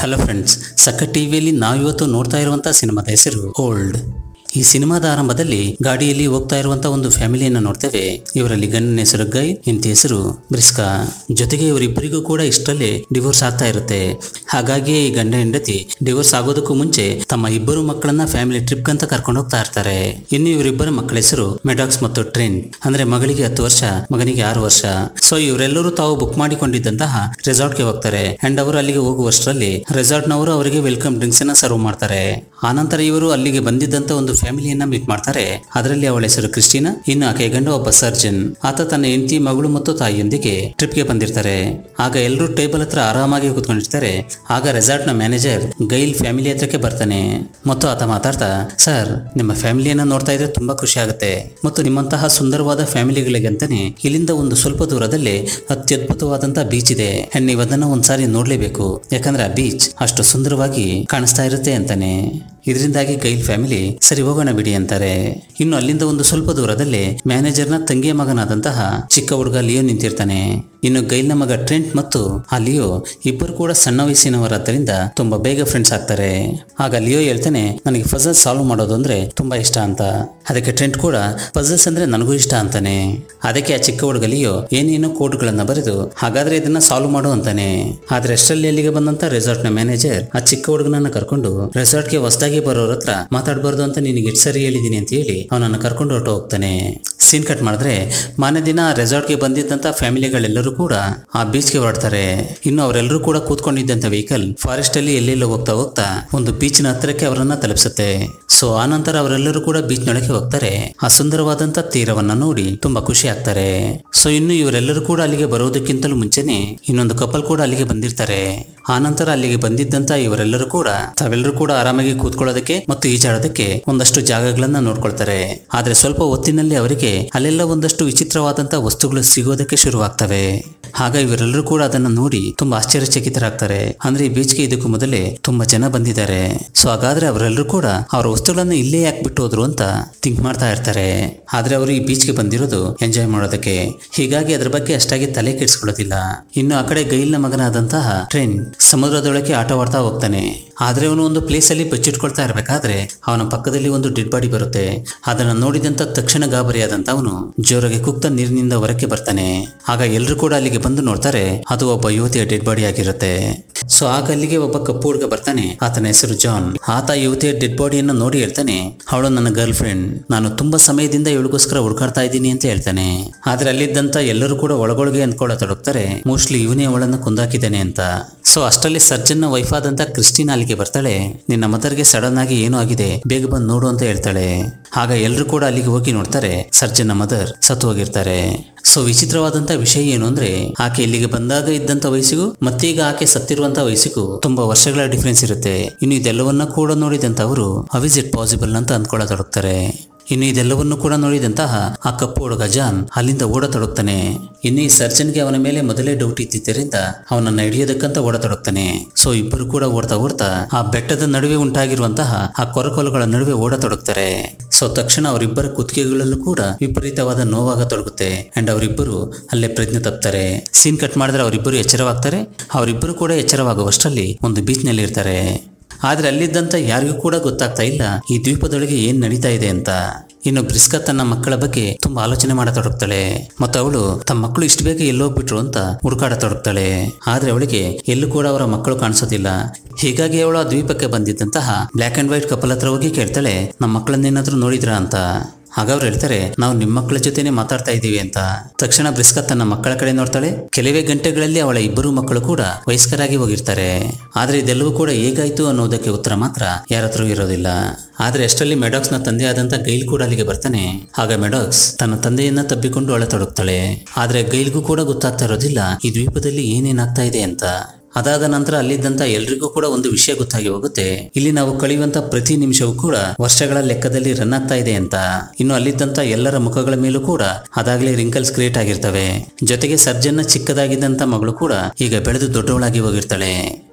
hello friends ಸಕ್ಕ ಟಿವಿಯಲ್ಲಿ ನಾವಿವತ್ತು ನೋಡ್ತಾ ಇರುವಂತ ಸಿನಿಮಾದ ಹೆಸರು ಓಲ್ಡ್ ಈ ಸಿನಿಮಾದ ಆರಂಭದಲ್ಲಿ ಗಾಡಿಯಲ್ಲಿ ಹೋಗ್ತಾ ಇರುವಂತ ಒಂದು ಫ್ಯಾಮಿಲಿಯನ್ನ ನೋಡ್ತೇವೆ ಇವರಲ್ಲಿ ಗಂಡನ ಹೆಸರು ಗೈ ಹೆಂಡತಿ ಹೆಸರು ಬ್ರಿಸ್ಕಾ ಜೊತೆಗೆ ಇವರಿಬ್ಬರಿಗೂ ಕೂಡ ಇಷ್ಟರಲ್ಲಿ ಡಿವೋರ್ಸ್ ಆಗ್ತಾ ಇರುತ್ತೆ ಹಾಗಾಗಿ ಈ ಗಂಡ ಹೆಂಡತಿ ಡಿವೋರ್ಸ್ ಆಗೋದಕ್ಕೂ ಮುಂಚೆ ತಮ್ಮ ಇಬ್ಬರು ಮಕ್ಕಳನ್ನ ಫ್ಯಾಮಿಲಿ ಟ್ರಿಪ್ ಅಂತ ಕರ್ಕೊಂಡು ಹೋಗ್ತಾ ಇರ್ತಾರೆ ಇನ್ನು ಇವರಿಬ್ಬರ ಮಕ್ಕಳ ಹೆಸರು ಮೆಡಾಕ್ಸ್ ಮತ್ತು ಟ್ರೆಂಡ್ ಅಂದ್ರೆ ಮಗಳಿಗೆ ಹತ್ತು ವರ್ಷ ಮಗನಿಗೆ ಆರು ವರ್ಷ ಸೊ ಇವರೆಲ್ಲರೂ ತಾವು ಬುಕ್ ಮಾಡಿಕೊಂಡಿದ್ದಂತಹ ರೆಸಾರ್ಟ್ಗೆ ಹೋಗ್ತಾರೆ ಅಂಡ್ ಅವರು ಅಲ್ಲಿಗೆ ಹೋಗುವಷ್ಟರಲ್ಲಿ ರೆಸಾರ್ಟ್ ನವರು ಅವರಿಗೆ ವೆಲ್ಕಮ್ ಡ್ರಿಂಕ್ಸ್ ಅನ್ನ ಸರ್ವ್ ಮಾಡ್ತಾರೆ ಆನಂತರ ಇವರು ಅಲ್ಲಿಗೆ ಬಂದಿದ್ದಂತ ಒಂದು ಫ್ಯಾಮಿಲಿಯನ್ನ ಮೀಟ್ ಮಾಡ್ತಾರೆ ಅದರಲ್ಲಿ ಅವಳ ಹೆಸರು ಕ್ರಿಸ್ಟಿನಾ ಇನ್ನು ಆಕೆ ಗಂಡ ಒಬ್ಬ ಸರ್ಜನ್ ಆತ ತನ್ನ ಹೆಂಡತಿ ಮಗಳು ಮತ್ತು ತಾಯಿಯೊಂದಿಗೆ ಟ್ರಿಪ್ಗೆ ಬಂದಿರ್ತಾರೆ ಆಗ ಎಲ್ಲರೂ ಟೇಬಲ್ ಹತ್ರ ಆರಾಮಾಗಿ ಕೂತ್ಕೊಂಡಿರ್ತಾರೆ ಆಗ ರೆಸಾರ್ಟ್ ನ ಮ್ಯಾನೇಜರ್ ಗೈಲ್ ಫ್ಯಾಮಿಲಿ ಹತ್ರಕ್ಕೆ ಬರ್ತಾನೆ ಮತ್ತು ಆತ ಮಾತಾಡ್ತಾ ಸರ್ ನಿಮ್ಮ ಫ್ಯಾಮಿಲಿಯನ್ನ ನೋಡ್ತಾ ಇದ್ರೆ ತುಂಬಾ ಖುಷಿ ಆಗುತ್ತೆ ಮತ್ತು ನಿಮ್ಮಂತಹ ಸುಂದರವಾದ ಫ್ಯಾಮಿಲಿಗಳಿಗೆ ಅಂತಾನೆ ಇಲ್ಲಿಂದ ಒಂದು ಸ್ವಲ್ಪ ದೂರದಲ್ಲಿ ಅತ್ಯದ್ಭುತವಾದಂತಹ ಬೀಚ್ ಇದೆ ಅಂಡ್ ನೀವು ಅದನ್ನ ಒಂದ್ಸಾರಿ ನೋಡ್ಲೇಬೇಕು ಯಾಕಂದ್ರೆ ಆ ಬೀಚ್ ಅಷ್ಟು ಸುಂದರವಾಗಿ ಕಾಣಿಸ್ತಾ ಇರುತ್ತೆ ಅಂತಾನೆ ಇದರಿಂದಾಗಿ ಗೈಲ್ ಫ್ಯಾಮಿಲಿ ಸರಿ ಹೋಗೋಣ ಬಿಡಿ ಅಂತಾರೆ ಇನ್ನು ಅಲ್ಲಿಂದ ಒಂದು ಸ್ವಲ್ಪ ದೂರದಲ್ಲಿ ಮ್ಯಾನೇಜರ್ನ ತಂಗಿಯ ಮಗನಾದಂತಹ ಚಿಕ್ಕ ಹುಡುಗ ಲಿಯೋ ನಿಂತಿರ್ತಾನೆ ಇನ್ನು ಗೈಲ್ನ ಮಗ ಟ್ರೆಂಟ್ ಮತ್ತು ಆ ಲಿಯೋ ಇಬ್ಬರು ಕೂಡ ಸಣ್ಣ ವಯಸ್ಸಿನವರಾದ್ದರಿಂದ ತುಂಬಾ ಬೇಗ ಫ್ರೆಂಡ್ಸ್ ಆಗ್ತಾರೆ ಆಗ ಲಿಯೋ ಹೇಳ್ತಾನೆ ನನಗೆ ಫಜಲ್ ಸಾಲ್ವ್ ಮಾಡೋದು ಅಂದ್ರೆ ತುಂಬಾ ಇಷ್ಟ ಅಂತ ಅದಕ್ಕೆ ಟ್ರೆಂಟ್ ಕೂಡ ಪಜಲ್ಸ್ ಅಂದ್ರೆ ನನಗೂ ಇಷ್ಟ ಅಂತಾನೆ ಅದಕ್ಕೆ ಆ ಚಿಕ್ಕ ಹುಡುಗ ಲಿಯೋ ಏನೇನೋ ಕೋಡ್ಗಳನ್ನ ಬರೆದು ಹಾಗಾದ್ರೆ ಇದನ್ನ ಸಾಲ್ವ್ ಮಾಡು ಅಂತಾನೆ ಆದ್ರೆ ಅಷ್ಟರಲ್ಲಿ ಅಲ್ಲಿಗೆ ಬಂದಂತ ರೆಸಾರ್ಟ್ ನ ಮ್ಯಾನೇಜರ್ ಆ ಚಿಕ್ಕ ಹುಡುಗನನ್ನ ಕರ್ಕೊಂಡು ರೆಸಾರ್ಟ್ಗೆ ಹೊಸದಾಗಿ ಬರೋರ ಹತ್ರ ಮಾತಾಡಬಾರ್ದು ಅಂತ ನಿನಗೆ ಎಷ್ಟು ಸರಿ ಹೇಳಿದೀನಿ ಅಂತ ಹೇಳಿ ಅವನನ್ನ ಕರ್ಕೊಂಡು ಹೊರಟು ಹೋಗ್ತಾನೆ ಸೀನ್ ಕಟ್ ಮಾಡಿದ್ರೆ ಮಾನ್ಯ ದಿನ ರೆಸಾರ್ಟ್ಗೆ ಬಂದಿದ್ದಂತ ಫ್ಯಾಮಿಲಿಗಳೆಲ್ಲರೂ ಕೂಡ ಆ ಬೀಚ್ಗೆ ಹೊರಡ್ತಾರೆ ಇನ್ನು ಅವರೆಲ್ಲರೂ ಕೂಡ ಕೂತ್ಕೊಂಡಿದ್ದಂತ ವೆಹಿಕಲ್ ಫಾರೆಸ್ಟ್ ಅಲ್ಲಿ ಎಲ್ಲೆಲ್ಲೋ ಹೋಗ್ತಾ ಹೋಗ್ತಾ ಒಂದು ಬೀಚ್ನ ಹತ್ತಿರಕ್ಕೆ ಅವರನ್ನ ತಲುಪಿಸುತ್ತೆ ಸೊ ಆನಂತರ ಅವರೆಲ್ಲರೂ ಕೂಡ ಬೀಚ್ ನೊಳಗೆ ಹೋಗ್ತಾರೆ ಆ ಸುಂದರವಾದಂತ ತೀರವನ್ನ ನೋಡಿ ತುಂಬಾ ಖುಷಿ ಆಗ್ತಾರೆ ಸೊ ಇನ್ನು ಇವರೆಲ್ಲರೂ ಕೂಡ ಅಲ್ಲಿಗೆ ಬರೋದಕ್ಕಿಂತಲೂ ಮುಂಚೆನೆ ಇನ್ನೊಂದು ಕಪಲ್ ಕೂಡ ಅಲ್ಲಿಗೆ ಬಂದಿರ್ತಾರೆ ಆನಂತರ ಅಲ್ಲಿಗೆ ಬಂದಿದ್ದಂತ ಇವರೆಲ್ಲರೂ ಕೂಡ ತಾವೆಲ್ಲರೂ ಕೂಡ ಆರಾಮಾಗಿ ಕೂತ್ಕೊಳ್ಳೋದಕ್ಕೆ ಮತ್ತು ಈಜಾಡೋದಕ್ಕೆ ಒಂದಷ್ಟು ಜಾಗಗಳನ್ನ ನೋಡ್ಕೊಳ್ತಾರೆ ಆದ್ರೆ ಸ್ವಲ್ಪ ಹೊತ್ತಿನಲ್ಲಿ ಅವರಿಗೆ ಅಲ್ಲೆಲ್ಲ ಒಂದಷ್ಟು ವಿಚಿತ್ರವಾದಂತ ವಸ್ತುಗಳು ಸಿಗೋದಕ್ಕೆ ಶುರುವಾಗ್ತವೆ ಆಗ ಇವರೆಲ್ಲರೂ ಕೂಡ ಅದನ್ನ ನೋಡಿ ತುಂಬಾ ಆಶ್ಚರ್ಯಚಕಿತರಾಗ್ತಾರೆ ಅಂದ್ರೆ ಈ ಬೀಚ್ಗೆ ಇದಕ್ಕೂ ಮೊದಲೇ ತುಂಬಾ ಜನ ಬಂದಿದ್ದಾರೆ ಸೊ ಹಾಗಾದ್ರೆ ಅವರೆಲ್ಲರೂ ಕೂಡ ಅವರ ವಸ್ತುಗಳನ್ನ ಇಲ್ಲೇ ಯಾಕೆ ಬಿಟ್ಟು ಹೋದ್ರು ಅಂತ ಥಿಂಕ್ ಮಾಡ್ತಾ ಇರ್ತಾರೆ ಆದ್ರೆ ಅವರು ಈ ಬೀಚ್ಗೆ ಬಂದಿರೋದು ಎಂಜಾಯ್ ಮಾಡೋದಕ್ಕೆ ಹೀಗಾಗಿ ಅದ್ರ ಬಗ್ಗೆ ಅಷ್ಟಾಗಿ ತಲೆ ಕೆಡಿಸ್ಕೊಳ್ಳೋದಿಲ್ಲ ಇನ್ನು ಆ ಕಡೆ ಗೈಲ್ನ ಮಗನಾದಂತಹ ಟ್ರೆಂಡ್ ಸಮುದ್ರದೊಳಗೆ ಆಟವಾಡ್ತಾ ಹೋಗ್ತಾನೆ ಆದ್ರೆ ಅವನು ಒಂದು ಪ್ಲೇಸ್ ಅಲ್ಲಿ ಬಚ್ಚಿಟ್ಕೊಳ್ತಾ ಇರ್ಬೇಕಾದ್ರೆ ಅವನ ಪಕ್ಕದಲ್ಲಿ ಒಂದು ಡೆಡ್ ಬಾಡಿ ಬರುತ್ತೆ ಅದನ್ನ ನೋಡಿದಂತ ತಕ್ಷಣ ಗಾಬರಿಯಾದಂತ ಅವನು ಜೋರಾಗಿ ಕುಕ್ತ ನೀರಿನಿಂದ ಹೊರಕ್ಕೆ ಬರ್ತಾನೆ ಆಗ ಎಲ್ರು ಕೂಡ ಅಲ್ಲಿಗೆ ಬಂದು ನೋಡ್ತಾರೆ ಅದು ಒಬ್ಬ ಯುವತಿಯ ಡೆಡ್ ಬಾಡಿ ಆಗಿರುತ್ತೆ ಸೊ ಆಗ ಅಲ್ಲಿಗೆ ಒಬ್ಬ ಕಪ್ಪು ಹುಡುಗ ಬರ್ತಾನೆ ಆತನ ಹೆಸರು ಜಾನ್ ಆತ ಯುವತಿಯ ಡೆಡ್ ಬಾಡಿಯನ್ನು ನೋಡಿ ಹೇಳ್ತಾನೆ ಅವಳು ನನ್ನ ಗರ್ಲ್ ಫ್ರೆಂಡ್ ನಾನು ತುಂಬಾ ಸಮಯದಿಂದ ಇವಳಿಗೋಸ್ಕರ ಹುಡುಕಾಡ್ತಾ ಇದ್ದೀನಿ ಅಂತ ಹೇಳ್ತಾನೆ ಆದ್ರೆ ಅಲ್ಲಿದ್ದಂತ ಎಲ್ಲರೂ ಕೂಡ ಒಳಗೊಳಗೆ ಅಂದ್ಕೊಳ್ಳತೊಡಗ್ತಾರೆ ಮೋಸ್ಟ್ಲಿ ಇವನೇ ಅವಳನ್ನ ಕೊಂದಾಕಿದ್ದಾನೆ ಅಂತ ಸೊ ಅಷ್ಟರಲ್ಲಿ ಸರ್ಜನ್ ನ ವೈಫ್ ಆದಂತ ಕ್ರಿಸ್ಟಿನ್ ಅಲ್ಲಿಗೆ ಬರ್ತಾಳೆ ನಿನ್ನ ಮದರ್ಗೆ ಸಡನ್ ಆಗಿ ಏನೋ ಆಗಿದೆ ಬೇಗ ಬಂದು ನೋಡು ಅಂತ ಹೇಳ್ತಾಳೆ ಆಗ ಎಲ್ರು ಕೂಡ ಅಲ್ಲಿಗೆ ಹೋಗಿ ನೋಡ್ತಾರೆ ಸರ್ಜನ್ ಮದರ್ ಸತ್ತು ಹೋಗಿರ್ತಾರೆ ಸೊ ವಿಚಿತ್ರವಾದಂತ ವಿಷಯ ಏನು ಅಂದ್ರೆ ಆಕೆ ಇಲ್ಲಿಗೆ ಬಂದಾಗ ಇದ್ದಂತ ವಯಸ್ಸಿಗೂ ಮತ್ತೀಗ ಆಕೆ ಸತ್ತಿರುವಂತ ವಯಸ್ಸಿಗೂ ತುಂಬಾ ವರ್ಷಗಳ ಡಿಫ್ರೆನ್ಸ್ ಇರುತ್ತೆ ಇನ್ನು ಇದೆಲ್ಲವನ್ನ ಕೂಡ ನೋಡಿದಂತವರು ಹೌ ಇಸ್ ಇಟ್ ಪಾಸಿಬಲ್ ಅಂತ ಅಂದ್ಕೊಳ್ಳತೊಡಗ್ತಾರೆ ಇನ್ನು ಇದೆಲ್ಲವನ್ನು ಕೂಡ ನೋಡಿದಂತಹ ಆ ಕಪ್ಪು ಹುಡುಗ ಜಾನ್ ಅಲ್ಲಿಂದ ಓಡತೊಡಗ್ತಾನೆ ಇನ್ನು ಈ ಸರ್ಜನ್ಗೆ ಅವನ ಮೇಲೆ ಮೊದಲೇ ಡೌಟ್ ಇದ್ದಿದ್ದರಿಂದ ಅವನನ್ನ ಹಿಡಿಯೋದಕ್ಕಂತ ಓಡತೊಡಗ್ತಾನೆ ಸೊ ಇಬ್ಬರು ಕೂಡ ಓಡ್ತಾ ಓಡ್ತಾ ಆ ಬೆಟ್ಟದ ನಡುವೆ ಉಂಟಾಗಿರುವಂತಹ ಆ ಕೊರಕೊಲಗಳ ನಡುವೆ ಓಡತೊಡಗ್ತಾರೆ ಸೊ ತಕ್ಷಣ ಅವರಿಬ್ಬರ ಕುತ್ತಿಗೆಗಳಲ್ಲೂ ಕೂಡ ವಿಪರೀತವಾದ ನೋವಾಗತೊಡಗುತ್ತೆ ಅಂಡ್ ಅವರಿಬ್ಬರು ಅಲ್ಲೇ ಪ್ರಜ್ಞೆ ತಪ್ತಾರೆ ಸೀನ್ ಕಟ್ ಮಾಡಿದ್ರೆ ಅವರಿಬ್ಬರು ಎಚ್ಚರವಾಗ್ತಾರೆ ಅವರಿಬ್ಬರು ಕೂಡ ಎಚ್ಚರವಾಗುವಷ್ಟರಲ್ಲಿ ಒಂದು ಬೀಚ್ ನಲ್ಲಿ ಇರ್ತಾರೆ ಆದ್ರೆ ಅಲ್ಲಿದ್ದಂತ ಯಾರಿಗೂ ಕೂಡ ಗೊತ್ತಾಗ್ತಾ ಇಲ್ಲ ಈ ದ್ವೀಪದೊಳಗೆ ಏನ್ ನಡೀತಾ ಇದೆ ಅಂತ ಇನ್ನು ಬ್ರಿಸ್ಕಾ ತನ್ನ ಮಕ್ಕಳ ಬಗ್ಗೆ ತುಂಬಾ ಆಲೋಚನೆ ಮಾಡತೊಡಗ್ತಾಳೆ ಮತ್ತು ಅವಳು ತಮ್ಮ ಮಕ್ಕಳು ಇಷ್ಟು ಬೇಗ ಎಲ್ಲೋಗ್ಬಿಟ್ರು ಅಂತ ಹುಡುಕಾಡತೊಡಗ್ತಾಳೆ ಆದ್ರೆ ಅವಳಿಗೆ ಎಲ್ಲೂ ಕೂಡ ಅವರ ಮಕ್ಕಳು ಕಾಣಿಸೋದಿಲ್ಲ ಹೀಗಾಗಿ ಅವಳು ಆ ದ್ವೀಪಕ್ಕೆ ಬಂದಿದ್ದಂತಹ ಬ್ಲ್ಯಾಕ್ ಅಂಡ್ ವೈಟ್ ಕಪಲ್ ಹತ್ರ ಹೋಗಿ ಕೇಳ್ತಾಳೆ ನಮ್ಮ ಮಕ್ಕಳನ್ನೇನಾದ್ರೂ ನೋಡಿದ್ರಾ ಅಂತ ಆಗ ಅವ್ರು ಹೇಳ್ತಾರೆ ನಾವು ನಿಮ್ಮ ಮಕ್ಕಳ ಜೊತೆನೆ ಮಾತಾಡ್ತಾ ಇದ್ದೀವಿ ಅಂತ ತಕ್ಷಣ ಬ್ರಿಸ್ಕಾ ತನ್ನ ಮಕ್ಕಳ ಕಡೆ ನೋಡ್ತಾಳೆ ಕೆಲವೇ ಗಂಟೆಗಳಲ್ಲಿ ಅವಳ ಇಬ್ಬರು ಮಕ್ಕಳು ಕೂಡ ವಯಸ್ಕರಾಗಿ ಹೋಗಿರ್ತಾರೆ ಆದ್ರೆ ಇದೆಲ್ಲವೂ ಕೂಡ ಹೇಗಾಯ್ತು ಅನ್ನೋದಕ್ಕೆ ಉತ್ತರ ಮಾತ್ರ ಯಾರತ್ರ ಇರೋದಿಲ್ಲ ಆದ್ರೆ ಅಷ್ಟರಲ್ಲಿ ಮೆಡಾಕ್ಸ್ ನ ತಂದೆಯಾದಂತ ಗೈಲ್ ಕೂಡ ಅಲ್ಲಿಗೆ ಬರ್ತಾನೆ ಆಗ ಮೆಡಾಕ್ಸ್ ತನ್ನ ತಂದೆಯನ್ನ ತಬ್ಬಿಕೊಂಡು ಅಳತೊಡಗ್ತಾಳೆ ಆದ್ರೆ ಗೈಲ್ಗೂ ಕೂಡ ಗೊತ್ತಾಗ್ತಾ ಇರೋದಿಲ್ಲ ಈ ದ್ವೀಪದಲ್ಲಿ ಏನೇನಾಗ್ತಾ ಇದೆ ಅಂತ ಅದಾದ ನಂತರ ಅಲ್ಲಿದ್ದಂತ ಎಲ್ರಿಗೂ ಕೂಡ ಒಂದು ವಿಷಯ ಗೊತ್ತಾಗಿ ಹೋಗುತ್ತೆ ಇಲ್ಲಿ ನಾವು ಕಳೆಯುವಂತ ಪ್ರತಿ ನಿಮಿಷವೂ ಕೂಡ ವರ್ಷಗಳ ಲೆಕ್ಕದಲ್ಲಿ ರನ್ ಆಗ್ತಾ ಇದೆ ಅಂತ ಇನ್ನು ಅಲ್ಲಿದ್ದಂತ ಎಲ್ಲರ ಮುಖಗಳ ಮೇಲೂ ಕೂಡ ಅದಾಗ್ಲೇ ರಿಂಕಲ್ಸ್ ಕ್ರಿಯೇಟ್ ಆಗಿರ್ತವೆ ಜೊತೆಗೆ ಸರ್ಜನ್ನ ಚಿಕ್ಕದಾಗಿದ್ದಂತ ಮಗಳು ಕೂಡ ಈಗ ಬೆಳೆದು ದೊಡ್ಡವಳಾಗಿ ಹೋಗಿರ್ತಾಳೆ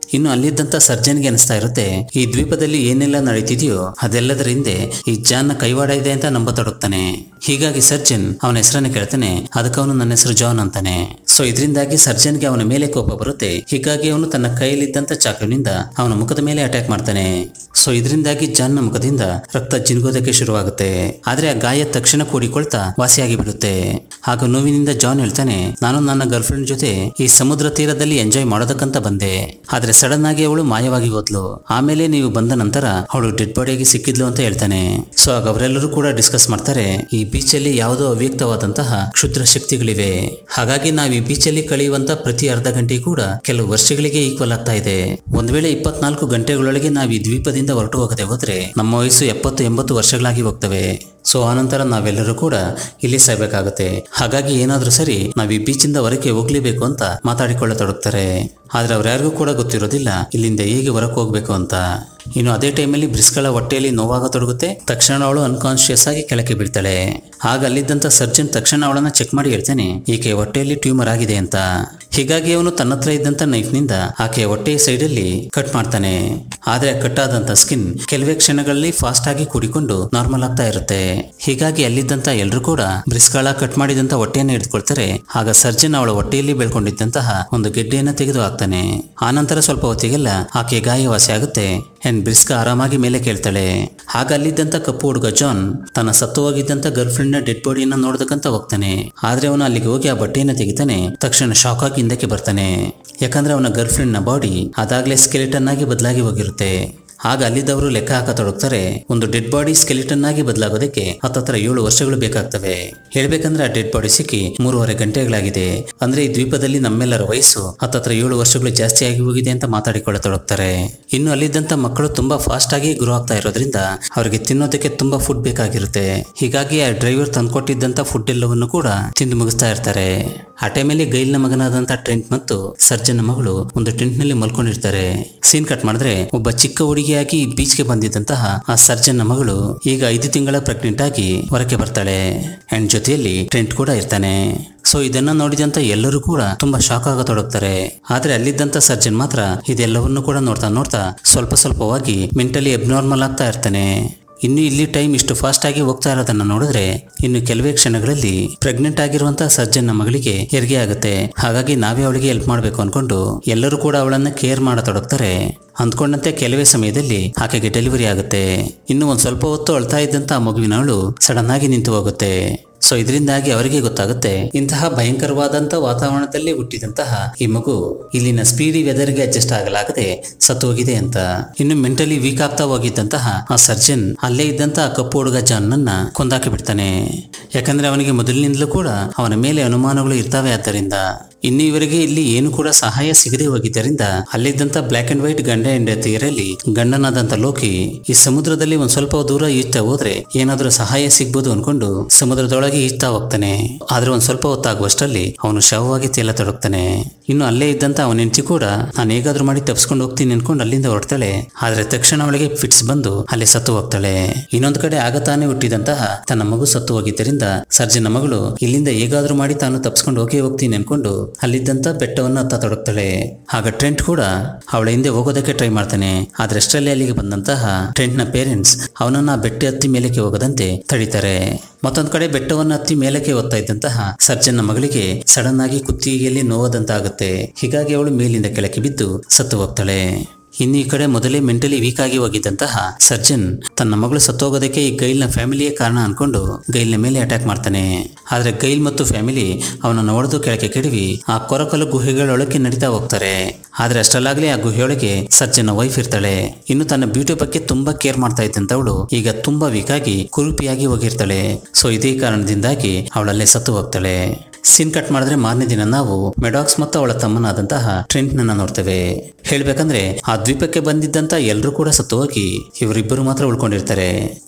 ಇನ್ನು ಅಲ್ಲಿದ್ದಂತ ಸರ್ಜನ್ಗೆ ಅನಿಸ್ತಾ ಇರುತ್ತೆ ಈ ದ್ವೀಪದಲ್ಲಿ ಏನೆಲ್ಲ ನಡೀತಿದೆಯೋ ಅದೆಲ್ಲದರ ಹಿಂದೆ ಈ ಜಾನ್ನ ಕೈವಾಡ ಇದೆ ಅಂತ ನಂಬತೊಡಗ್ತಾನೆ ಹೀಗಾಗಿ ಸರ್ಜನ್ ಅವನ ಹೆಸರನ್ನ ಕೇಳ್ತಾನೆ ಅದಕ್ಕೆ ಅವನು ನನ್ನ ಹೆಸರು ಜಾನ್ ಅಂತಾನೆ ಸೊ ಇದರಿಂದಾಗಿ ಸರ್ಜನ್ಗೆ ಅವನ ಮೇಲೆ ಕೋಪ ಬರುತ್ತೆ ಹೀಗಾಗಿ ಅವನು ತನ್ನ ಕೈಯಲ್ಲಿದ್ದಂತ ಚಾಕುವಿನಿಂದ ಅವನ ಮುಖದ ಮೇಲೆ ಅಟ್ಯಾಕ್ ಮಾಡ್ತಾನೆ ಸೊ ಇದರಿಂದಾಗಿ ಜಾನ್ನ ಮುಖದಿಂದ ರಕ್ತ ಜಿನ್ಗೋದಕ್ಕೆ ಶುರುವಾಗುತ್ತೆ ಆದ್ರೆ ಆ ಗಾಯ ತಕ್ಷಣ ಕೂಡಿಕೊಳ್ತಾ ವಾಸಿಯಾಗಿ ಬಿಡುತ್ತೆ ಆಗ ನೋವಿನಿಂದ ಜಾನ್ ಹೇಳ್ತಾನೆ ನಾನು ನನ್ನ ಗರ್ಲ್ ಫ್ರೆಂಡ್ ಜೊತೆ ಈ ಸಮುದ್ರ ತೀರದಲ್ಲಿ ಎಂಜಾಯ್ ಮಾಡೋದಕ್ಕಂತ ಬಂದೆ ಆದ್ರೆ ಸಡನ್ ಆಗಿ ಅವಳು ಮಾಯವಾಗಿ ಹೋದ್ಲು ಆಮೇಲೆ ನೀವು ಬಂದ ನಂತರ ಅವಳು ಡೆಡ್ ಬಾಡಿಯಾಗಿ ಸಿಕ್ಕಿದ್ಲು ಅಂತ ಹೇಳ್ತಾನೆ ಸೊ ಆಗ ಅವರೆಲ್ಲರೂ ಕೂಡ ಡಿಸ್ಕಸ್ ಮಾಡ್ತಾರೆ ಈ ಬೀಚ್ ಅಲ್ಲಿ ಯಾವುದೋ ಅವ್ಯಕ್ತವಾದಂತಹ ಕ್ಷುದ್ರ ಶಕ್ತಿಗಳಿವೆ ಹಾಗಾಗಿ ನಾವು ಈ ಬೀಚ್ ಅಲ್ಲಿ ಕಳೆಯುವಂತ ಪ್ರತಿ ಅರ್ಧ ಗಂಟೆ ಕೂಡ ಕೆಲವು ವರ್ಷಗಳಿಗೆ ಈಕ್ವಲ್ ಆಗ್ತಾ ಇದೆ ಒಂದ್ ವೇಳೆ ಇಪ್ಪತ್ನಾಲ್ಕು ಗಂಟೆಗಳೊಳಗೆ ನಾವು ಈ ದ್ವೀಪದಿಂದ ಹೊರಟು ಹೋಗದೆ ಹೋದ್ರೆ ನಮ್ಮ ವಯಸ್ಸು ಎಪ್ಪತ್ತು ಎಂಬತ್ತು ವರ್ಷಗಳಾಗಿ ಹೋಗ್ತವೆ ಸೊ ಆನಂತರ ನಾವೆಲ್ಲರೂ ಕೂಡ ಇಲ್ಲಿ ಸಾಯ್ಬೇಕಾಗುತ್ತೆ ಹಾಗಾಗಿ ಏನಾದ್ರೂ ಸರಿ ನಾವು ಈ ಬೀಚಿಂದ ಹೊರಕ್ಕೆ ಹೋಗ್ಲೇಬೇಕು ಅಂತ ಮಾತಾಡಿಕೊಳ್ಳತೊಡಗ್ತಾರೆ ಆದ್ರೆ ಅವ್ರ್ಯಾರಿಗೂ ಕೂಡ ಗೊತ್ತಿರೋದಿಲ್ಲ ಇಲ್ಲಿಂದ ಹೇಗೆ ಹೊರಕ್ಕೆ ಹೋಗ್ಬೇಕು ಅಂತ ಇನ್ನು ಅದೇ ಟೈಮಲ್ಲಿ ಬ್ರಿಸ್ಗಳ ಹೊಟ್ಟೆಯಲ್ಲಿ ನೋವಾಗತೊಡಗುತ್ತೆ ತಕ್ಷಣ ಅವಳು ಅನ್ಕಾನ್ಶಿಯಸ್ ಆಗಿ ಕೆಳಕ್ಕೆ ಬೀಳ್ತಾಳೆ ಆಗ ಅಲ್ಲಿದ್ದಂತ ಸರ್ಜನ್ ತಕ್ಷಣ ಅವಳನ್ನ ಚೆಕ್ ಮಾಡಿ ಹೇಳ್ತಾನೆ ಈಕೆ ಹೊಟ್ಟೆಯಲ್ಲಿ ಟ್ಯೂಮರ್ ಆಗಿದೆ ಅಂತ ಹೀಗಾಗಿ ಅವನು ತನ್ನ ಹತ್ರ ಇದ್ದಂತ ನೈಫ್ ನಿಂದ ಆಕೆಯ ಹೊಟ್ಟೆಯ ಸೈಡ್ ಅಲ್ಲಿ ಕಟ್ ಮಾಡ್ತಾನೆ ಆದ್ರೆ ಕಟ್ ಆದಂತ ಸ್ಕಿನ್ ಕೆಲವೇ ಕ್ಷಣಗಳಲ್ಲಿ ಫಾಸ್ಟ್ ಆಗಿ ಕೂಡಿಕೊಂಡು ನಾರ್ಮಲ್ ಆಗ್ತಾ ಇರುತ್ತೆ ಹೀಗಾಗಿ ಅಲ್ಲಿದ್ದಂತ ಎಲ್ರು ಕೂಡ ಬ್ರಿಸ್ಗಳ ಕಟ್ ಮಾಡಿದಂತ ಹೊಟ್ಟೆಯನ್ನು ಹಿಡಿದುಕೊಳ್ತಾರೆ ಆಗ ಸರ್ಜನ್ ಅವಳ ಹೊಟ್ಟೆಯಲ್ಲಿ ಬೆಳ್ಕೊಂಡಿದ್ದಂತಹ ಒಂದು ಗೆಡ್ಡೆಯನ್ನ ತೆಗೆದು ಹಾಕ್ತಾನೆ ಆನಂತರ ಸ್ವಲ್ಪ ಹೊತ್ತಿಗೆಲ್ಲ ಆಕೆ ಗಾಯವಾಸಿ ಆಗುತ್ತೆ ಅಂಡ್ ಬ್ರಿಸ್ಕ ಆರಾಮಾಗಿ ಮೇಲೆ ಕೇಳ್ತಾಳೆ ಆಗ ಅಲ್ಲಿದ್ದಂತ ಕಪ್ಪು ಹುಡುಗ ಜಾನ್ ತನ್ನ ಸತ್ತು ಹೋಗಿದ್ದಂತ ಗರ್ಲ್ ಫ್ರೆಂಡ್ ನ ಡೆಡ್ ಬಾಡಿಯನ್ನ ನೋಡೋದಕ್ಕಂತ ಹೋಗ್ತಾನೆ ಆದ್ರೆ ಅವನು ಅಲ್ಲಿಗೆ ಹೋಗಿ ಆ ಬಟ್ಟೆಯನ್ನ ತೆಗಿತಾನೆ ತಕ್ಷಣ ಶಾಕ್ ಆಗಿ ಹಿಂದಕ್ಕೆ ಬರ್ತಾನೆ ಯಾಕಂದ್ರೆ ಅವನ ಗರ್ಲ್ ಫ್ರೆಂಡ್ ನ ಬಾಡಿ ಅದಾಗ್ಲೇ ಸ್ಕೆಲಿಟನ್ ಆಗಿ ಬದಲಾಗಿ ಹೋಗಿರುತ್ತೆ ಆಗ ಅಲ್ಲಿದ್ದವರು ಲೆಕ್ಕ ಹಾಕತೊಡಗ್ತಾರೆ ಒಂದು ಡೆಡ್ ಬಾಡಿ ಸ್ಕೆಲಿಟನ್ ಆಗಿ ಬದಲಾಗೋದಕ್ಕೆ ಹತ್ತತ್ರ ಏಳು ವರ್ಷಗಳು ಬೇಕಾಗ್ತವೆ ಹೇಳ್ಬೇಕಂದ್ರೆ ಆ ಡೆಡ್ ಬಾಡಿ ಸಿಕ್ಕಿ ಮೂರುವರೆ ಗಂಟೆಗಳಾಗಿದೆ ಅಂದ್ರೆ ಈ ದ್ವೀಪದಲ್ಲಿ ನಮ್ಮೆಲ್ಲರ ವಯಸ್ಸು ಹತ್ತತ್ರ ಏಳು ವರ್ಷಗಳು ಜಾಸ್ತಿ ಆಗಿ ಹೋಗಿದೆ ಅಂತ ಮಾತಾಡಿಕೊಳ್ಳತೊಡಗ್ತಾರೆ ಇನ್ನು ಅಲ್ಲಿದ್ದಂತ ಮಕ್ಕಳು ತುಂಬಾ ಫಾಸ್ಟ್ ಆಗಿ ಗ್ರೋ ಆಗ್ತಾ ಇರೋದ್ರಿಂದ ಅವರಿಗೆ ತಿನ್ನೋದಕ್ಕೆ ತುಂಬಾ ಫುಡ್ ಬೇಕಾಗಿರುತ್ತೆ ಹೀಗಾಗಿ ಆ ಡ್ರೈವರ್ ತಂದ್ಕೊಟ್ಟಿದ್ದಂತ ಫುಡ್ ಎಲ್ಲವನ್ನು ಕೂಡ ತಿಂದು ಮುಗಿಸ್ತಾ ಇರ್ತಾರೆ ಆ ಟೈಮಲ್ಲಿ ಗೈಲ್ನ ಮಗನಾದಂತ ಟ್ರೆಂಟ್ ಮತ್ತು ಸರ್ಜನ್ ಮಗಳು ಒಂದು ಟೆಂಟ್ ನಲ್ಲಿ ಮಲ್ಕೊಂಡಿರ್ತಾರೆ ಸೀನ್ ಕಟ್ ಮಾಡಿದ್ರೆ ಒಬ್ಬ ಚಿಕ್ಕ ಹುಡುಗಿಯಾಗಿ ಬೀಚ್ಗೆ ಬಂದಿದ್ದಂತಹ ಆ ಸರ್ಜನ್ ಮಗಳು ಈಗ ಐದು ತಿಂಗಳ ಪ್ರೆಗ್ನೆಂಟ್ ಆಗಿ ಹೊರಕ್ಕೆ ಬರ್ತಾಳೆ ಅಂಡ್ ಜೊತೆಯಲ್ಲಿ ಟ್ರೆಂಟ್ ಕೂಡ ಇರ್ತಾನೆ ಸೊ ಇದನ್ನ ನೋಡಿದಂತ ಎಲ್ಲರೂ ಕೂಡ ತುಂಬಾ ಶಾಕ್ ಆಗತೊಡಗ್ತಾರೆ ಆದ್ರೆ ಅಲ್ಲಿದ್ದಂತ ಸರ್ಜನ್ ಮಾತ್ರ ಇದೆಲ್ಲವನ್ನು ಕೂಡ ನೋಡ್ತಾ ನೋಡ್ತಾ ಸ್ವಲ್ಪ ಸ್ವಲ್ಪವಾಗಿ ಮೆಂಟಲಿ ಅಬ್ನಾರ್ಮಲ್ ಆಗ್ತಾ ಇರ್ತಾನೆ ಇನ್ನು ಇಲ್ಲಿ ಟೈಮ್ ಇಷ್ಟು ಫಾಸ್ಟ್ ಆಗಿ ಹೋಗ್ತಾ ಇರೋದನ್ನ ನೋಡಿದ್ರೆ ಇನ್ನು ಕೆಲವೇ ಕ್ಷಣಗಳಲ್ಲಿ ಪ್ರೆಗ್ನೆಂಟ್ ಆಗಿರುವಂತಹ ಸರ್ಜನ್ ಮಗಳಿಗೆ ಹೆರಿಗೆ ಆಗುತ್ತೆ ಹಾಗಾಗಿ ನಾವೇ ಅವಳಿಗೆ ಹೆಲ್ಪ್ ಮಾಡಬೇಕು ಅನ್ಕೊಂಡು ಎಲ್ಲರೂ ಕೂಡ ಅವಳನ್ನ ಕೇರ್ ಮಾಡತೊಡಗ್ತಾರೆ ಅಂದ್ಕೊಂಡಂತೆ ಕೆಲವೇ ಸಮಯದಲ್ಲಿ ಆಕೆಗೆ ಡೆಲಿವರಿ ಆಗುತ್ತೆ ಇನ್ನು ಒಂದ್ ಸ್ವಲ್ಪ ಹೊತ್ತು ಅಳ್ತಾ ಇದ್ದಂತ ಆ ಮಗುವಿನವಳು ಸಡನ್ ಆಗಿ ನಿಂತು ಹೋಗುತ್ತೆ ಸೊ ಇದರಿಂದಾಗಿ ಅವರಿಗೆ ಗೊತ್ತಾಗುತ್ತೆ ಇಂತಹ ಭಯಂಕರವಾದಂತ ವಾತಾವರಣದಲ್ಲಿ ಹುಟ್ಟಿದಂತಹ ಈ ಮಗು ಇಲ್ಲಿನ ಸ್ಪೀಡಿ ವೆದರ್ಗೆ ಅಡ್ಜಸ್ಟ್ ಆಗಲಾಗದೆ ಸತ್ತು ಹೋಗಿದೆ ಅಂತ ಇನ್ನು ಮೆಂಟಲಿ ವೀಕ್ ಆಗ್ತಾ ಹೋಗಿದ್ದಂತಹ ಆ ಸರ್ಜನ್ ಅಲ್ಲೇ ಇದ್ದಂತಹ ಆ ಕಪ್ಪು ಹುಡುಗ ಜಾನ್ನನ್ನ ಕೊಂದಾಕಿ ಬಿಡ್ತಾನೆ ಯಾಕಂದ್ರೆ ಅವನಿಗೆ ಮೊದಲಿನಿಂದಲೂ ಕೂಡ ಅವನ ಮೇಲೆ ಅನುಮಾನಗಳು ಇರ್ತವೆ ಆದ್ದರಿಂದ ಇನ್ನು ಇವರಿಗೆ ಇಲ್ಲಿ ಏನು ಕೂಡ ಸಹಾಯ ಸಿಗದೆ ಹೋಗಿದ್ದರಿಂದ ಅಲ್ಲಿದ್ದಂತ ಬ್ಲಾಕ್ ಅಂಡ್ ವೈಟ್ ಗಂಡ ಹೆಂಡತಿಯರಲ್ಲಿ ಗಂಡನಾದಂತ ಲೋಕಿ ಈ ಸಮುದ್ರದಲ್ಲಿ ಒಂದ್ ಸ್ವಲ್ಪ ದೂರ ಈಜ್ತಾ ಹೋದ್ರೆ ಏನಾದ್ರೂ ಸಹಾಯ ಸಿಗ್ಬೋದು ಅನ್ಕೊಂಡು ಸಮುದ್ರದೊಳಗೆ ಈಜ್ತಾ ಹೋಗ್ತಾನೆ ಆದ್ರೆ ಒಂದ್ ಸ್ವಲ್ಪ ಹೊತ್ತಾಗುವಷ್ಟರಲ್ಲಿ ಅವನು ಶವವಾಗಿ ತೇಲತೊಡಗ್ತಾನೆ ಇನ್ನು ಅಲ್ಲೇ ಇದ್ದಂತ ಅವನ ಹೆಂಡತಿ ಕೂಡ ನಾನು ಹೇಗಾದ್ರೂ ಮಾಡಿ ತಪ್ಸ್ಕೊಂಡು ಹೋಗ್ತೀನಿ ಅನ್ಕೊಂಡು ಅಲ್ಲಿಂದ ಹೊರಡ್ತಾಳೆ ಆದ್ರೆ ತಕ್ಷಣ ಅವಳಿಗೆ ಫಿಟ್ಸ್ ಬಂದು ಅಲ್ಲಿ ಸತ್ತು ಹೋಗ್ತಾಳೆ ಇನ್ನೊಂದು ಕಡೆ ಆಗ ತಾನೇ ಹುಟ್ಟಿದಂತಹ ತನ್ನ ಮಗು ಸತ್ತು ಹೋಗಿದ್ದರಿಂದ ಸರ್ಜನ ಮಗಳು ಇಲ್ಲಿಂದ ಹೇಗಾದ್ರೂ ಮಾಡಿ ತಾನು ತಪ್ಸ್ಕೊಂಡು ಹೋಗೇ ಹೋಗ್ತೀನಿ ಅನ್ಕೊಂಡು ಅಲ್ಲಿದ್ದಂತ ಬೆಟ್ಟವನ್ನು ಹತ್ತ ತೊಡಗ್ತಾಳೆ ಆಗ ಟ್ರೆಂಟ್ ಕೂಡ ಅವಳ ಹಿಂದೆ ಹೋಗೋದಕ್ಕೆ ಟ್ರೈ ಮಾಡ್ತಾನೆ ಆದ್ರೆ ಅಷ್ಟರಲ್ಲಿ ಅಲ್ಲಿಗೆ ಬಂದಂತಹ ಟ್ರೆಂಟ್ ನ ಪೇರೆಂಟ್ಸ್ ಅವನನ್ನ ಆ ಬೆಟ್ಟ ಹತ್ತಿ ಮೇಲಕ್ಕೆ ಹೋಗದಂತೆ ತಡೀತಾರೆ ಮತ್ತೊಂದ್ ಕಡೆ ಬೆಟ್ಟವನ್ನು ಹತ್ತಿ ಮೇಲಕ್ಕೆ ಹೋಗ್ತಾ ಇದ್ದಂತಹ ಸರ್ಜನ್ನ ಮಗಳಿಗೆ ಸಡನ್ ಆಗಿ ಕುತ್ತಿಗೆಯಲ್ಲಿ ನೋವಾದಂತಾಗುತ್ತೆ ಹೀಗಾಗಿ ಅವಳು ಮೇಲಿಂದ ಕೆಳಕ್ಕೆ ಬಿದ್ದು ಸತ್ತು ಹೋಗ್ತಾಳೆ ಇನ್ನು ಈ ಕಡೆ ಮೊದಲೇ ಮೆಂಟಲಿ ವೀಕ್ ಆಗಿ ಹೋಗಿದ್ದಂತಹ ಸರ್ಜನ್ ತನ್ನ ಮಗಳು ಸತ್ತೋಗೋದಕ್ಕೆ ಈ ಗೈಲ್ನ ಫ್ಯಾಮಿಲಿಯೇ ಕಾರಣ ಅನ್ಕೊಂಡು ಗೈಲ್ನ ಮೇಲೆ ಅಟ್ಯಾಕ್ ಮಾಡ್ತಾನೆ ಆದ್ರೆ ಗೈಲ್ ಮತ್ತು ಫ್ಯಾಮಿಲಿ ಅವನನ್ನು ಹೊಡೆದು ಕೆಳಕ್ಕೆ ಕೆಡವಿ ಆ ಕೊರಕಲು ಗುಹೆಗಳೊಳಕ್ಕೆ ನಡೀತಾ ಹೋಗ್ತಾರೆ ಆದ್ರೆ ಅಷ್ಟರಲ್ಲಾಗ್ಲೇ ಆ ಗುಹೆಯೊಳಗೆ ಸರ್ಜನ್ನ ವೈಫ್ ಇರ್ತಾಳೆ ಇನ್ನು ತನ್ನ ಬ್ಯೂಟಿ ಬಗ್ಗೆ ತುಂಬಾ ಕೇರ್ ಮಾಡ್ತಾ ಇದ್ದಂತವಳು ಈಗ ತುಂಬಾ ವೀಕ್ ಆಗಿ ಕುರುಪಿಯಾಗಿ ಹೋಗಿರ್ತಾಳೆ ಸೊ ಇದೇ ಕಾರಣದಿಂದಾಗಿ ಅವಳಲ್ಲೇ ಸತ್ತು ಹೋಗ್ತಾಳೆ ಸೀನ್ ಕಟ್ ಮಾಡಿದ್ರೆ ಮಾರನೇ ದಿನ ನಾವು ಮೆಡಾಕ್ಸ್ ಮತ್ತು ಅವಳ ತಮ್ಮನಾದಂತಹ ಟ್ರೆಂಟ್ ನನ್ನ ನೋಡ್ತೇವೆ ಹೇಳ್ಬೇಕಂದ್ರೆ ಆ ದ್ವೀಪಕ್ಕೆ ಬಂದಿದ್ದಂತ ಎಲ್ಲರೂ ಕೂಡ ಸತ್ತು ಹೋಗಿ ಇವರಿಬ್ಬರು ಮಾತ್ರ ಉಳ್ಕೊಂಡಿರ್ತಾರೆ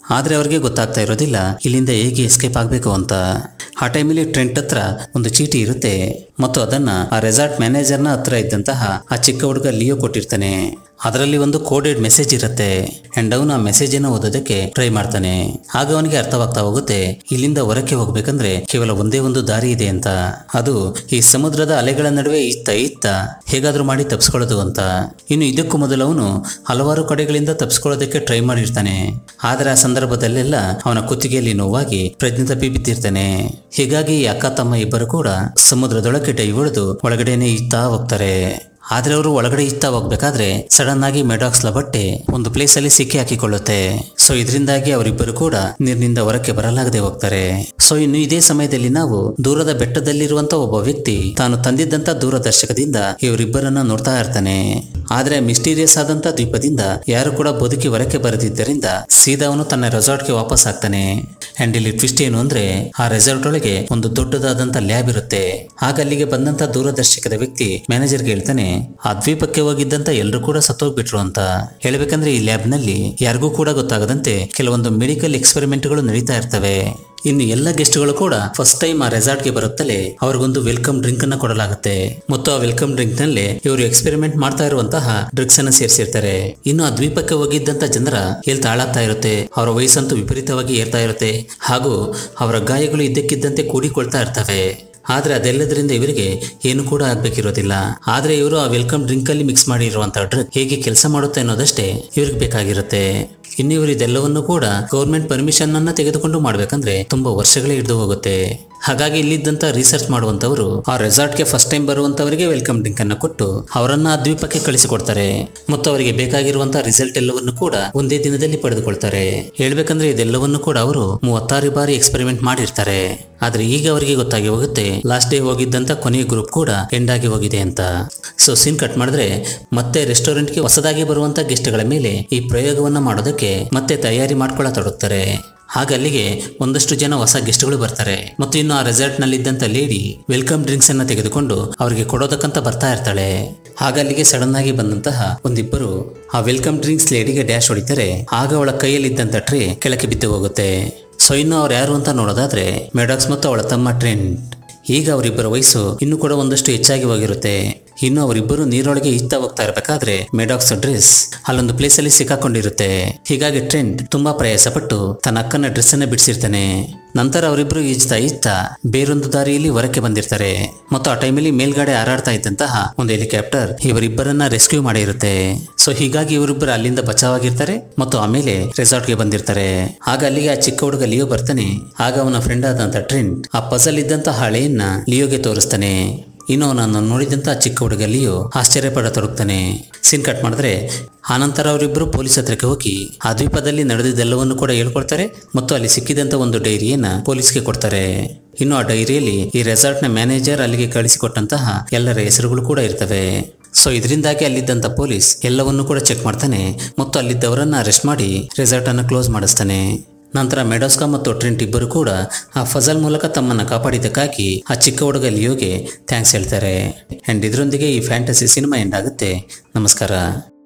ಆದ್ರೆ ಅವರಿಗೆ ಗೊತ್ತಾಗ್ತಾ ಇರೋದಿಲ್ಲ ಇಲ್ಲಿಂದ ಹೇಗೆ ಎಸ್ಕೇಪ್ ಆಗಬೇಕು ಅಂತ ಆ ಟೈಮಲ್ಲಿ ಟ್ರೆಂಟ್ ಹತ್ರ ಒಂದು ಚೀಟಿ ಇರುತ್ತೆ ಮತ್ತು ಅದನ್ನ ಆ ರೆಸಾರ್ಟ್ ಮ್ಯಾನೇಜರ್ನ ಹತ್ರ ಇದ್ದಂತಹ ಆ ಚಿಕ್ಕ ಹುಡುಗ ಲಿಯೋ ಕೊಟ್ಟಿರ್ತಾನೆ ಅದರಲ್ಲಿ ಒಂದು ಕೋಡೆಡ್ ಮೆಸೇಜ್ ಇರುತ್ತೆ ಅಂಡ್ ಅವನು ಆ ಮೆಸೇಜ್ ಅನ್ನು ಓದೋದಕ್ಕೆ ಟ್ರೈ ಮಾಡ್ತಾನೆ ಆಗ ಅವನಿಗೆ ಅರ್ಥವಾಗ್ತಾ ಹೋಗುತ್ತೆ ಇಲ್ಲಿಂದ ಹೊರಕ್ಕೆ ಹೋಗ್ಬೇಕಂದ್ರೆ ಕೇವಲ ಒಂದೇ ಒಂದು ದಾರಿ ಇದೆ ಅಂತ ಅದು ಈ ಸಮುದ್ರದ ಅಲೆಗಳ ನಡುವೆ ಇತ್ತ ಇತ್ತ ಹೇಗಾದ್ರೂ ಮಾಡಿ ತಪ್ಪಿಸ್ಕೊಳ್ಳೋದು ಅಂತ ಇನ್ನು ಇದಕ್ಕೂ ಮೊದಲು ಅವನು ಹಲವಾರು ಕಡೆಗಳಿಂದ ತಪ್ಪಿಸ್ಕೊಳ್ಳೋದಕ್ಕೆ ಟ್ರೈ ಮಾಡಿರ್ತಾನೆ ಆದ್ರೆ ಆ ಸಂದರ್ಭದಲ್ಲೆಲ್ಲ ಅವನ ಕುತ್ತಿಗೆಯಲ್ಲಿ ನೋವಾಗಿ ಪ್ರಜ್ಞೆ ತಪ್ಪಿ ಬಿದ್ದಿರ್ತಾನೆ ಹೀಗಾಗಿ ಈ ಅಕ್ಕ ತಮ್ಮ ಇಬ್ಬರು ಕೂಡ ಸಮುದ್ರದೊಳಗೆ ಡೈ ಹೊಡೆದು ಒಳಗಡೆನೆ ಇತ್ತಾ ಹೋಗ್ತಾರೆ ಆದ್ರೆ ಅವರು ಒಳಗಡೆ ಇತ್ತ ಹೋಗ್ಬೇಕಾದ್ರೆ ಸಡನ್ ಆಗಿ ಮೆಡಾಕ್ಸ್ಲ ಬಟ್ಟೆ ಒಂದು ಪ್ಲೇಸ್ ಅಲ್ಲಿ ಸಿಕ್ಕಿ ಹಾಕಿಕೊಳ್ಳುತ್ತೆ ಸೊ ಇದರಿಂದಾಗಿ ಅವರಿಬ್ಬರು ಕೂಡ ನೀರಿನಿಂದ ಹೊರಕ್ಕೆ ಬರಲಾಗದೆ ಹೋಗ್ತಾರೆ ಸೊ ಇನ್ನು ಇದೇ ಸಮಯದಲ್ಲಿ ನಾವು ದೂರದ ಬೆಟ್ಟದಲ್ಲಿರುವಂತ ಒಬ್ಬ ವ್ಯಕ್ತಿ ತಾನು ತಂದಿದ್ದಂತ ದೂರದರ್ಶಕದಿಂದ ಇವರಿಬ್ಬರನ್ನ ನೋಡ್ತಾ ಇರ್ತಾನೆ ಆದ್ರೆ ಮಿಸ್ಟೀರಿಯಸ್ ಆದಂತ ದ್ವೀಪದಿಂದ ಯಾರು ಕೂಡ ಬದುಕಿ ಹೊರಕ್ಕೆ ಬರದಿದ್ದರಿಂದ ಸೀದಾ ಅವನು ತನ್ನ ರೆಸಾರ್ಟ್ಗೆ ವಾಪಸ್ ಆಗ್ತಾನೆ ಅಂಡ್ ಇಲ್ಲಿ ಟ್ವಿಸ್ಟ್ ಏನು ಅಂದ್ರೆ ಆ ರೆಸಾರ್ಟ್ ಒಳಗೆ ಒಂದು ದೊಡ್ಡದಾದಂತ ಲ್ಯಾಬ್ ಇರುತ್ತೆ ಆಗ ಅಲ್ಲಿಗೆ ಬಂದಂತ ದೂರದರ್ಶಕದ ವ್ಯಕ್ತಿ ಮ್ಯಾನೇಜರ್ಗೆ ಹೇಳ್ತಾನೆ ಆ ದ್ವೀಪಕ್ಕೆ ಹೋಗಿದ್ದಂತ ಎಲ್ಲರೂ ಕೂಡ ಸತ್ತೋಗ್ಬಿಟ್ರು ಅಂತ ಹೇಳ್ಬೇಕಂದ್ರೆ ಈ ಲ್ಯಾಬ್ ನಲ್ಲಿ ಯಾರಿಗೂ ಕೂಡ ಗೊತ್ತಾಗದಂತೆ ಕೆಲವೊಂದು ಮೆಡಿಕಲ್ ಎಕ್ಸ್ಪೆರಿಮೆಂಟ್ಗಳು ನಡೀತಾ ಇರ್ತವೆ ಇನ್ನು ಎಲ್ಲ ಗೆಸ್ಟ್ಗಳು ಕೂಡ ಫಸ್ಟ್ ಟೈಮ್ ಆ ರೆಸಾರ್ಟ್ಗೆ ಬರುತ್ತಲೇ ಅವ್ರಿಗೊಂದು ವೆಲ್ಕಮ್ ಡ್ರಿಂಕ್ ಅನ್ನ ಕೊಡಲಾಗುತ್ತೆ ಮತ್ತು ಆ ವೆಲ್ಕಮ್ ಡ್ರಿಂಕ್ ನಲ್ಲಿ ಇವರು ಎಕ್ಸ್ಪೆರಿಮೆಂಟ್ ಮಾಡ್ತಾ ಇರುವಂತಹ ಡ್ರಗ್ಸ್ ಅನ್ನ ಸೇರಿಸಿರ್ತಾರೆ ಇನ್ನು ಆ ದ್ವೀಪಕ್ಕೆ ಹೋಗಿದ್ದಂತ ಜನರ ಹೆಲ್ತ್ ಹಾಳಾಗ್ತಾ ಇರುತ್ತೆ ಅವರ ವಯಸ್ಸಂತೂ ವಿಪರೀತವಾಗಿ ಏರ್ತಾ ಇರುತ್ತೆ ಹಾಗೂ ಅವರ ಗಾಯಗಳು ಇದ್ದಕ್ಕಿದ್ದಂತೆ ಕೂಡಿಕೊಳ್ತಾ ಇರ್ತವೆ ಆದ್ರೆ ಅದೆಲ್ಲದರಿಂದ ಇವರಿಗೆ ಏನು ಕೂಡ ಆಗ್ಬೇಕಿರೋದಿಲ್ಲ ಆದ್ರೆ ಇವರು ಆ ವೆಲ್ಕಮ್ ಡ್ರಿಂಕ್ ಅಲ್ಲಿ ಮಿಕ್ಸ್ ಮಾಡಿರುವಂತಹ ಡ್ರಗ್ ಹೇಗೆ ಕೆಲಸ ಮಾಡುತ್ತೆ ಅನ್ನೋದಷ್ಟೇ ಇವ್ರಿಗೆ ಬೇಕಾಗಿರುತ್ತೆ ಇನ್ನು ಇವರು ಇದೆಲ್ಲವನ್ನು ಕೂಡ ಗೌರ್ಮೆಂಟ್ ಪರ್ಮಿಷನ್ ಅನ್ನ ತೆಗೆದುಕೊಂಡು ಮಾಡ್ಬೇಕಂದ್ರೆ ತುಂಬಾ ವರ್ಷಗಳೇ ಹಿಡಿದು ಹೋಗುತ್ತೆ ಹಾಗಾಗಿ ಇಲ್ಲಿದ್ದಂತ ರಿಸರ್ಚ್ ಮಾಡುವಂತವರು ಆ ರೆಸಾರ್ಟ್ಗೆ ಫಸ್ಟ್ ಟೈಮ್ ಬರುವಂತವರಿಗೆ ವೆಲ್ಕಮ್ ಡ್ರಿಂಕ್ ಅನ್ನ ಕೊಟ್ಟು ಅವರನ್ನ ಆ ದ್ವೀಪಕ್ಕೆ ಕಳಿಸಿಕೊಡ್ತಾರೆ ಮತ್ತು ಅವರಿಗೆ ಬೇಕಾಗಿರುವಂತಹ ರಿಸಲ್ಟ್ ಎಲ್ಲವನ್ನು ಕೂಡ ಒಂದೇ ದಿನದಲ್ಲಿ ಪಡೆದುಕೊಳ್ತಾರೆ ಹೇಳ್ಬೇಕಂದ್ರೆ ಇದೆಲ್ಲವನ್ನು ಕೂಡ ಅವರು ಮೂವತ್ತಾರು ಬಾರಿ ಎಕ್ಸ್ಪೆರಿಮೆಂಟ್ ಮಾಡಿರ್ತಾರೆ ಆದ್ರೆ ಈಗ ಅವರಿಗೆ ಗೊತ್ತಾಗಿ ಹೋಗುತ್ತೆ ಲಾಸ್ಟ್ ಡೇ ಹೋಗಿದ್ದಂತ ಕೊನೆಯ ಗ್ರೂಪ್ ಕೂಡ ಎಂಡ್ ಆಗಿ ಹೋಗಿದೆ ಅಂತ ಸೊ ಸೀನ್ ಕಟ್ ಮಾಡಿದ್ರೆ ಮತ್ತೆ ರೆಸ್ಟೋರೆಂಟ್ಗೆ ಹೊಸದಾಗಿ ಬರುವಂತ ಗೆಸ್ಟ್ಗಳ ಮೇಲೆ ಈ ಪ್ರಯೋಗವನ್ನ ಮಾಡೋದಕ್ಕೆ ಮತ್ತೆ ತಯಾರಿ ಮಾಡ್ಕೊಳ್ಳತೊಡಗ್ತಾರೆ ಆಗ ಅಲ್ಲಿಗೆ ಒಂದಷ್ಟು ಜನ ಹೊಸ ಗೆಸ್ಟ್ಗಳು ಬರ್ತಾರೆ ಮತ್ತು ಇನ್ನು ಆ ರೆಸಾರ್ಟ್ ನಲ್ಲಿದ್ದಂತ ಲೇಡಿ ವೆಲ್ಕಮ್ ಡ್ರಿಂಕ್ಸ್ ಅನ್ನ ತೆಗೆದುಕೊಂಡು ಅವರಿಗೆ ಕೊಡೋದಕ್ಕಂತ ಬರ್ತಾ ಇರ್ತಾಳೆ ಆಗ ಅಲ್ಲಿಗೆ ಸಡನ್ ಆಗಿ ಬಂದಂತಹ ಒಂದಿಬ್ಬರು ಆ ವೆಲ್ಕಮ್ ಡ್ರಿಂಕ್ಸ್ ಲೇಡಿಗೆ ಡ್ಯಾಶ್ ಹೊಡಿತಾರೆ ಆಗ ಅವಳ ಕೈಯಲ್ಲಿದ್ದಂತ ಟ್ರೇ ಕೆಳಕ್ಕೆ ಬಿದ್ದು ಹೋಗುತ್ತೆ ಸೊ ಇನ್ನು ಅವ್ರು ಯಾರು ಅಂತ ನೋಡೋದಾದ್ರೆ ಮೆಡಾಕ್ಸ್ ಮತ್ತು ಅವಳ ತಮ್ಮ ಟ್ರೆಂಡ್ ಈಗ ಅವರಿಬ್ಬರ ವಯಸ್ಸು ಇನ್ನೂ ಕೂಡ ಒಂದಷ್ಟು ಹೆಚ್ಚಾಗಿ ಹೋಗಿರುತ್ತೆ ಇನ್ನು ಅವರಿಬ್ಬರು ನೀರೊಳಗೆ ಇತ್ತ ಹೋಗ್ತಾ ಇರಬೇಕಾದ್ರೆ ಮೆಡಾಕ್ಸ್ ಡ್ರೆಸ್ ಅಲ್ಲೊಂದು ಪ್ಲೇಸ್ ಅಲ್ಲಿ ಸಿಕ್ಕಾಕೊಂಡಿರುತ್ತೆ ಹೀಗಾಗಿ ಟ್ರೆಂಡ್ ತುಂಬಾ ಪ್ರಯಾಸ ಪಟ್ಟು ತನ್ನ ಅಕ್ಕನ ಡ್ರೆಸ್ ಅನ್ನ ಬಿಡಿಸಿರ್ತಾನೆ ನಂತರ ಅವರಿಬ್ರು ಈಜ್ತಾ ಈಜ್ತಾ ಬೇರೊಂದು ದಾರಿಯಲ್ಲಿ ಹೊರಕ್ಕೆ ಬಂದಿರ್ತಾರೆ ಮತ್ತು ಆ ಟೈಮಲ್ಲಿ ಮೇಲ್ಗಡೆ ಹಾರಾಡ್ತಾ ಇದ್ದಂತಹ ಒಂದು ಹೆಲಿಕಾಪ್ಟರ್ ಇವರಿಬ್ಬರನ್ನ ರೆಸ್ಕ್ಯೂ ಮಾಡಿರುತ್ತೆ ಸೊ ಹೀಗಾಗಿ ಇವರಿಬ್ಬರು ಅಲ್ಲಿಂದ ಬಚಾವಾಗಿರ್ತಾರೆ ಮತ್ತು ಆಮೇಲೆ ರೆಸಾರ್ಟ್ಗೆ ಬಂದಿರ್ತಾರೆ ಆಗ ಅಲ್ಲಿಗೆ ಆ ಚಿಕ್ಕ ಹುಡುಗ ಲಿಯೋ ಬರ್ತಾನೆ ಆಗ ಅವನ ಫ್ರೆಂಡ್ ಆದಂತ ಟ್ರೆಂಡ್ ಆ ಪಜಲ್ ಇದ್ದಂತ ಹಾಳೆಯನ್ನ ಲಿಯೋಗೆ ತೋರಿಸ್ತಾನೆ ಇನ್ನು ಅವನನ್ನು ನೋಡಿದಂತ ಚಿಕ್ಕ ಹುಡುಗ ಲಿಯೋ ಆಶ್ಚರ್ಯ ಪಡತೊಡಗ್ತಾನೆ ಸೀನ್ ಕಟ್ ಮಾಡಿದ್ರೆ ಆನಂತರ ಅವರಿಬ್ಬರು ಪೊಲೀಸ್ ಹತ್ರಕ್ಕೆ ಹೋಗಿ ಆ ದ್ವೀಪದಲ್ಲಿ ನಡೆದಿದ್ದೆಲ್ಲವನ್ನು ಕೂಡ ಹೇಳ್ಕೊಳ್ತಾರೆ ಮತ್ತು ಅಲ್ಲಿ ಸಿಕ್ಕಿದಂತ ಒಂದು ಡೈರಿಯನ್ನ ಪೊಲೀಸ್ಗೆ ಕೊಡ್ತಾರೆ ಇನ್ನು ಆ ಡೈರಿಯಲ್ಲಿ ಈ ರೆಸಾರ್ಟ್ನ ಮ್ಯಾನೇಜರ್ ಅಲ್ಲಿಗೆ ಕಳಿಸಿಕೊಟ್ಟಂತಹ ಎಲ್ಲರ ಹೆಸರುಗಳು ಕೂಡ ಇರ್ತವೆ ಸೊ ಇದರಿಂದಾಗಿ ಅಲ್ಲಿದ್ದಂತ ಪೊಲೀಸ್ ಎಲ್ಲವನ್ನೂ ಕೂಡ ಚೆಕ್ ಮಾಡ್ತಾನೆ ಮತ್ತು ಅಲ್ಲಿದ್ದವರನ್ನ ಅರೆಸ್ಟ್ ಮಾಡಿ ರೆಸಾರ್ಟ್ ಅನ್ನು ಕ್ಲೋಸ್ ಮಾಡಿಸ್ತಾನೆ ನಂತರ ಮೆಡೋಸ್ಕಾ ಮತ್ತು ಟ್ರೆಂಟ್ ಇಬ್ಬರು ಕೂಡ ಆ ಫಜಲ್ ಮೂಲಕ ತಮ್ಮನ್ನ ಕಾಪಾಡಿದ್ದಕ್ಕಾಗಿ ಆ ಚಿಕ್ಕ ಹುಡುಗ ಲಿಯೋಗೆ ಥ್ಯಾಂಕ್ಸ್ ಹೇಳ್ತಾರೆ ಅಂಡ್ ಇದರೊಂದಿಗೆ ಈ ಫ್ಯಾಂಟಸಿ ಸಿನಿಮಾ ಎಂಡ್ ಆಗುತ್ತೆ ನಮಸ್ಕಾರ